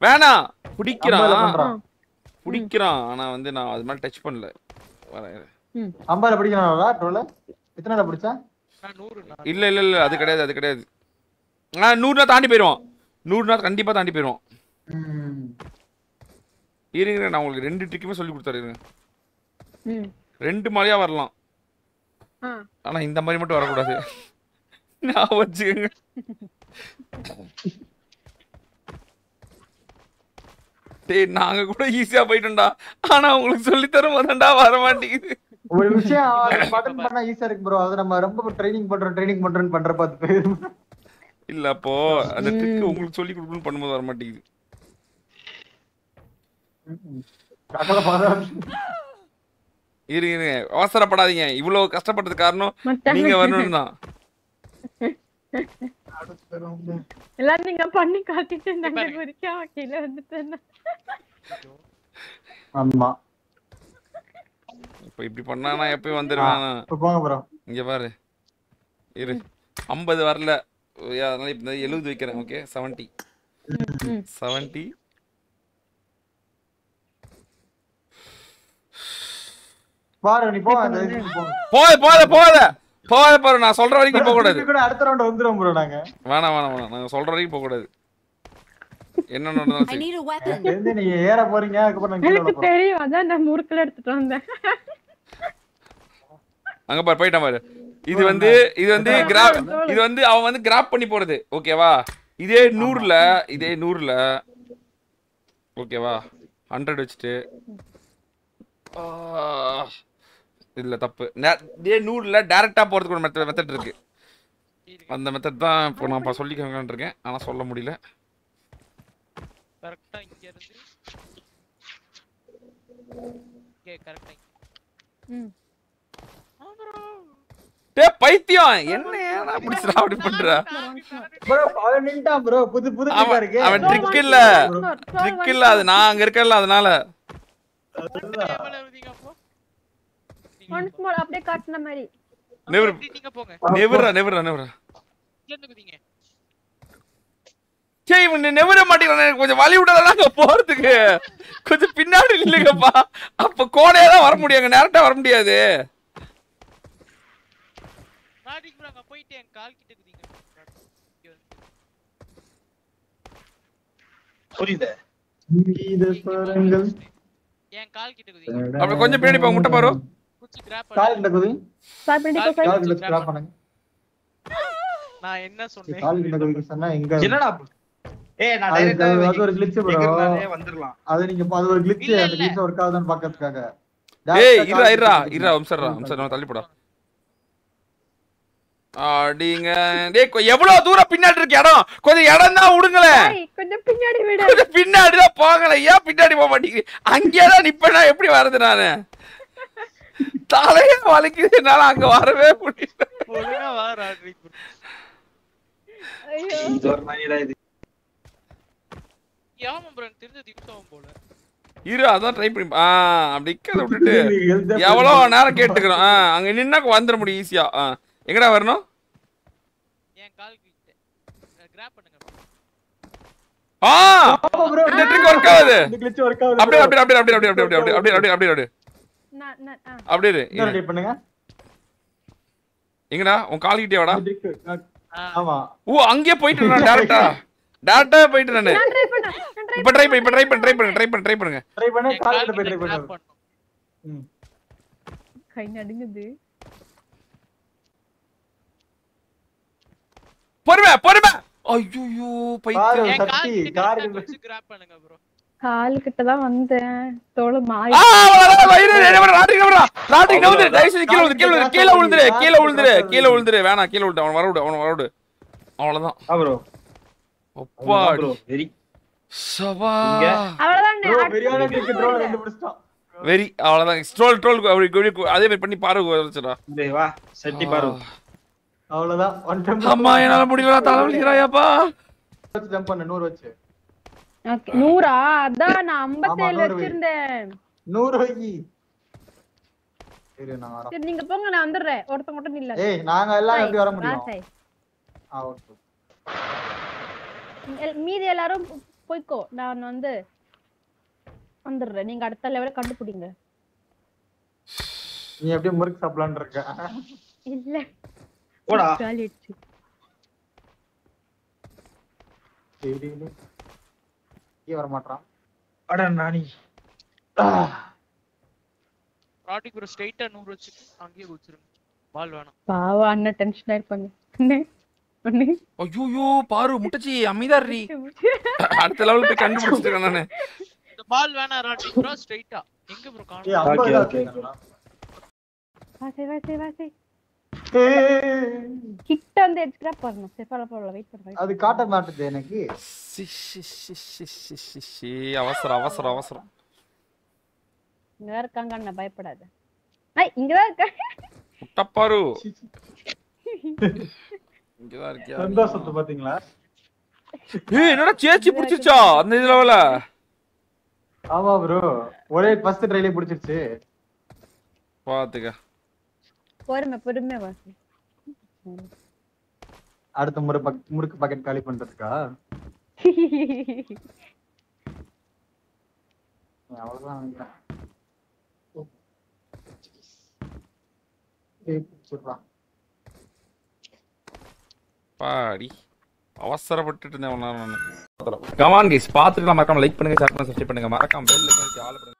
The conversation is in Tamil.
வேணாம் அம்பால பிடிக்கிறான் பண்றான் பிடிக்கிறான் ஆனா வந்து நான் அது மாதிரி டச் பண்ணல வரேன் அம்பால பிடிக்கிறானா ட்ரோல எத்தனை நாள் பிடிச்சா நான் நூறு நான் இல்ல இல்ல இல்ல அது கிடையாது அது கிடையாது ஆ நூறு நாள் தாண்டி போயிடுவான் நூறு நாள் கண்டிப்பா தாண்டி போயிடுவான் ம். இருங்க நான் உங்களுக்கு ரெண்டு ட்ரிக்குமே சொல்லி கொடுத்துறேன் ம் ரெண்டு மாதிரியா வரலாம் ஆ ஆனா இந்த மாதிரி மட்டும் வரக்கூடாது நான் வச்சுக்கோங்க டேய் நாங்க கூட ஈஸியா போயிட்டோம்டா ஆனா உங்களுக்கு சொல்லி தர மாட்டேன்டா வர மாட்டேங்குது ஒரு விஷயம் பட்டன் பண்ணா ஈஸியா இருக்கு ப்ரோ அது நம்ம ரொம்ப ட்ரைனிங் பண்றோம் ட்ரைனிங் பண்றோம்னு பண்ற பார்த்து போயிரும் இல்ல அப்போ அந்த ட்ரிக் உங்களுக்கு சொல்லி கொடுக்கணும்னு பண்ணும்போது வர மாட்டேங்குது அதெல்லாம் பார்த்தா- இருங்க இருங்க அவசரப்படாதீங்க இவ்வளவு கஷ்டப்பட்டது காரணம் மச்சான். நீங்க வரணும் தான் எல்லாம் நீங்க பண்ணி காட்டிட்டு நாங்க வரைக்கும் கீழே வந்துட்டேன் ஆமா இப்ப இப்படி பண்ணா நான் எப்பயும் வந்துருவேன் இப்ப போங்க ப்ரோ இங்க பாரு இரு ஐம்பது வரல ஐயா, அதனால இப்ப எழுபது வைக்கிறேன் ஓகே செவன்ட்டி செவன்ட்டி பாரு நீ போ அந்த இதுக்கு போ. போத போத போத போத பாரு நான் சொல்ற வரைக்கும் போக கூடாது திருப்பி கூட அடுத்த ரவுண்ட் வந்துரும் ப்ரோ நாங்க வேணாம் வேணாம் வேணாம் நாங்க சொல்ற வரைக்கும் போக கூடாது என்ன நடந்தாலும் I சரி need a weapon. இங்க இருந்து நீங்க ஏற போறீங்க அதுக்கப்புறம் நாங்க கீழே எனக்கு விழ போறோம். தெரியும் அதான் நான் முறுக்குல எடுத்துட்டு வந்தேன் அங்க பாரு போயிட்டான் பாரு இது வந்து இது வந்து கிராப் இது வந்து அவன் வந்து கிராப் பண்ணி போறது ஓகேவா இதே நூறுல இதே நூறுல ஓகேவா ஹண்ட்ரட் வச்சுட்டு ஆ, இல்ல தப்பு நே- இதே நூறுல டைரக்டா போறதுக்கு ஒரு மெத்தட் மெத்தட் இருக்கு அந்த மெத்தட் தான் இப்போ நான் இப்ப சொல்லிக்கலாம்னு இருக்கேன் ஆனா சொல்ல முடியல கரெக்டா இங்க இருந்து இங்க கரெக்டா ம். டே பைத்தியம் என்ன ஏன்னா அப்படி சிரா அப்படி பண்ற ப்ரோ அவன் நின்ட்டான் ப்ரோ புது புது trick ஆ அவன் இருக்கு அவன் ட்ரிக் இல்ல ட்ரிக் இல்ல அது நான் அங்க இருக்கல அதனால எவ்வளவு இருந்தீங்க அப்போ ஒன்ஸ் மோர் அப்படியே காட்டுன மாதிரி நெவர் அப்படி நீங்க போங்க நெவரா நெவரா நெவரா இங்க இருந்து குதிங்க சே இவன் நெவர மாட்டேங்கிறான் எனக்கு கொஞ்சம் வழி விடாதான் அங்க போறதுக்கு கொஞ்சம் பின்னாடி இல்லைங்கப்பா அப்ப கோடையா தான் வர முடியும் அங்க நேரட்டா வர முடியாது நாடிக்கு அங்க போயிட்டு என் கால் கிட்ட குதிங்க இங்க வந்து. புரியுது சங்கீத ஸ்வரங்கள் என் கால் கிட்ட குதிங்க அப்படி கொஞ்சம் பின்னாடி போ முட்டை பாரு குச்சி கிராப் கால் கிட்ட குதி ஸ்டார்ட் பண்ணி கால் போ கால் கிட்ட ஸ்கிராப் பண்ணுங்க நான் என்ன சொன்னேன் கால் கிட்ட குதிக்க சொன்னா எங்க என்னடா ஏய் நான் அது- டைரக்டா அது ஒரு glitch bro. வந்துடலாம் அது நீங்க அது ஒரு glitch இல்ல, அந்த இல்ல. glitch ஒர்க் ஆகுதான்னு பாக்கிறதுக்காக ஏய் Direct ஆ இருடா கால் இருடா கிட்ட இருடா குதி. அம்சர்ரா அம்சர் தள்ளி போடா அடிங்க டேய் கொ- எவ்வளவு தூரம் பின்னாடி இருக்கு இடம் கொஞ்சம் இடம் தான் விடுங்களேன் ஏய், கொஞ்சம் பின்னாடி விடு கொஞ்சம் பின்னாடி தான் போகல ஏன் பின்னாடி போக மாட்டேங்குது அங்கேயே தான் நிப்பேனா எப்படி வருது நானு தலையே வலிக்குது என்னால அங்க வரவே முடியல ஒழுங்கா வா ராட்ரிக் ஐயோ இது ஒரு நாயிடா இது யாம ப்ரோ தெரிஞ்ச திப்சம் போல இரு அதான் ட்ரை பண்ணி ஆ அப்படி நிக்கிறத விட்டுட்டு Health ஆ எவ்வளவு போயிட்டு நேரம் கேட்டுக்கிறோம் ஆ அங்க நின்னா வந்துட முடியும் ஈஸியா ஆ எங்கடா வரணும் என் கால் கிட்ட கிராப் பண்ணுங்க ஆ ஆமா bro. இந்த ட்ரிக் ஒர்க் ஆகுது இந்த glitch work ஆகுது அப்படியே bro. அப்படியே அப்படியே அப்படியே அப்படியே அப்படியே அப்படியே அப்படியே அப்படியே அப்படியே அப்படியே நான் நான் ஆ அப்படியே இரு. இன்னொரு இரு. try பண்ணுங்க எங்கடா உன் கால்கிட்டே வாடா இந்த trick. ஆமா ஓ அங்கேயே போயிட்டு நான் டேரக்டா டேரக்டா போயிட்டு நானு நான் ட்ரை பண்ணேன் நான் ட்ரை இப்ப ட்ரை பண்ணி இப்ப ட்ரை பண்ணி ட்ரை பண்ணி ட்ரை பண்ணி ட்ரை பண்ணுங்க ட்ரை பண்ணு என் கால் கால் கிட்ட போய் ட்ரை கிட்ட பண்ணு கிராப் பண்ணும் ம். கை நடுங்குது பொறுமை பொறுமை ஐயோ பைத்தியம் என் கால் சக்தி, கிட்ட கால் correct ஆ கிட்ட- வச்சு கிராப் பண்ணுங்க ப்ரோ கால் கிட்ட தான் வந்தேன் தோள மாறி ஆ வர வர வர இரு இரு வர ராட்டிங் வர ராட்டிங் நவுந்து தயவு செஞ்சு கீழ விழுந்து கீழ விழுந்து கீழ விழுந்துரு கீழ விழுந்துரு கீழ விழுந்துரு வேணாம் கீழ விழுந்து அவன் வர விடு அவன் வர விடு அவ்வளவுதான் ஆ ப்ரோ ஒப்பாடி ப்ரோ வெரி சவா இங்க. அவ்வளவுதான் bro, பிரியாணி trick draw ரெண்டு முடிச்சிட்டோம் வெரி அவ்வளவுதான் ஸ்ட்ரோல் ட்ரோல் அப்படி இப்படி அதே மாதிரி பண்ணி பாரு வச்சுடா இந்த வா சட்டி பாரு அவ்வளவுதான் ஒன் டைம் அம்மா என்னால முடியல தலைவலிக்கிறாயாப்பா ஜம்ப் பண்ணு நூறு வச்சு Okay, நூறா அதான் நான் ஆமா, ஐம்பத்தேழு நூறு வை. வச்சிருந்தேன் நூறு வை இரு நான் வரேன் சரி நீங்க போங்க நான் வந்துடுறேன் ஒருத்த மட்டும் இல்ல ஏய் நாங்க எல்லாம் எப்படி வர முடியும் ராசை. ஆ ஓகே எல்- மீதி எல்லாரும் போய்க்கோ நான் வந்து வந்துடுறேன் நீங்க அடுத்த லெவல கண்டுபிடிங்க நீ எப்படியும் முறுக்கு சாப்பிடலான்னு இருக்க இல்ல போடா காலி ஆயிடுச்சு டேய், டேய், டேய். இங்கே வர மாட்டான் அட நானி ப்ராடக்ட் ப்ரோ ஸ்ட்ரைட்டா நூறு வச்சுட்டு அங்கேயே குச்சிருங்க பால் வேணாம் பாவம் அண்ணன் டென்ஷன் ஆயிருப்பாங்க அண்ணே, அண்ணே. ஐயோ பாரு முட்டச்சி அமைதாரி அடுத்த லெவல் போய் கண்டுபிடிச்சிட்டு இருக்கேன் நானு இந்த பால் வேணாம் ராட்டிக் ப்ரோ ஸ்ட்ரைட்டா எங்க ப்ரோ ஏய் காணோம் ஐம்பது Okay, தான் okay. வச்சிருக்காங்களா? வாசை வாசை வாசை ஏய், கிட்ட வந்து எடுத்துக்கிறா பாருங்க செஃபால போடல வெயிட் பண்ண அது காட்ட மாட்டுது எனக்கு சி, சி, சி, சி, சி, சி, சி. அவசரம் அவசரம் அவசரம் இங்க இருக்காங்க அண்ணா பயப்படாத ஐ இங்கதான் இருக்க முட்டப்பாரு இங்கதான் இருக்கியா நீ? சந்தோஷத்தை பாத்தீங்களா ஏய் என்னடா சேச்சி புடிச்சிச்சா அந்த இது லெவல ஆமா ப்ரோ ஒரே ஃபர்ஸ்ட் ட்ரைலே பிடிச்சிருச்சு பாத்துக்க பொறுமை பொறுமை வாசி அடுத்த முறை பக்- முறுக்கு பாக்கெட் காலி பண்றதுக்கா அவ்வளவுதான் நினைக்கிறேன். ஏய், பிடிச்சிடுறா. பாடி அவசரப்பட்டுட்டு இருந்தேன் நான் கமான் கைஸ் பார்த்துட்டு மறக்காம லைக் பண்ணுங்க ஷேர் பண்ணுங்க சப்ஸ்கிரைப் பண்ணுங்க மறக்காம பெல் ஐகான் ஆல் பண்ணுங்க